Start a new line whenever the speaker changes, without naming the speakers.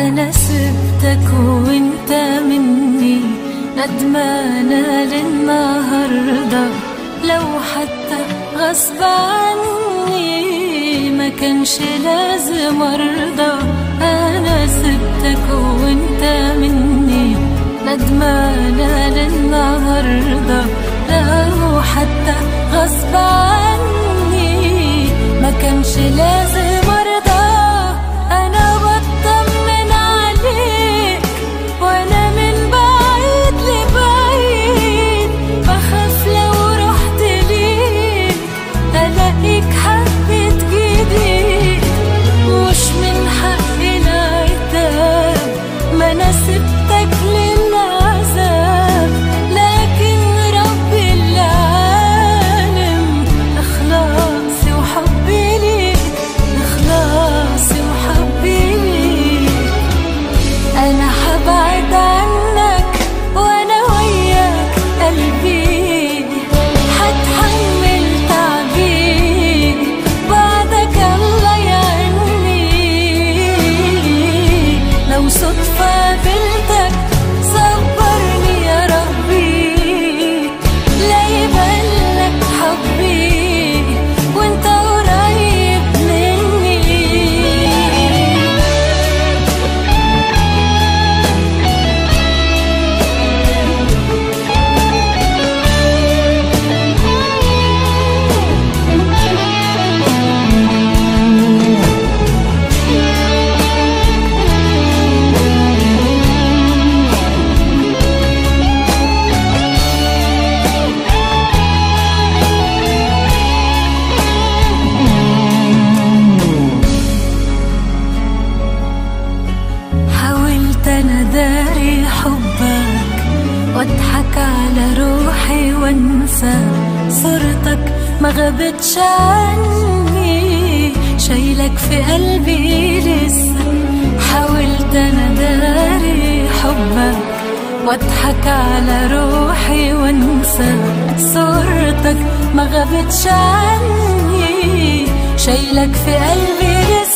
أنا سبتك وانت مني ندمانة للنهاردة لو حتى غصب عني ما كانش لازم أرضى أنا سبتك وانت مني ندمانة للنهاردة لو حتى غصب عني ما كانش لازم أرضى أنا بطمن عليك وأنا من بعيد لبعيد بخاف لو رحت ليك ألاقيك حبيت جديد مش من حقي العتاب ما أنا سبتك للعذاب لكن رب العالم إخلاصي وحبي ليك إخلاصي وحبي ليك أنا حبعد عنك وأنا وياك قلبي حتحمل تعبي بعدك الله يعني لو صدفة قابلتك صبرني يا ربي لا يبلك حبي وانت قريب مني حاولت انا داري حبك واضحك على روحي وانسى صورتك ما غابتش عني شايلك في قلبي لسه حاولت انا داري حبك واضحك على روحي وانسى صورتك ما غابتش عني شايلك في قلبي لسه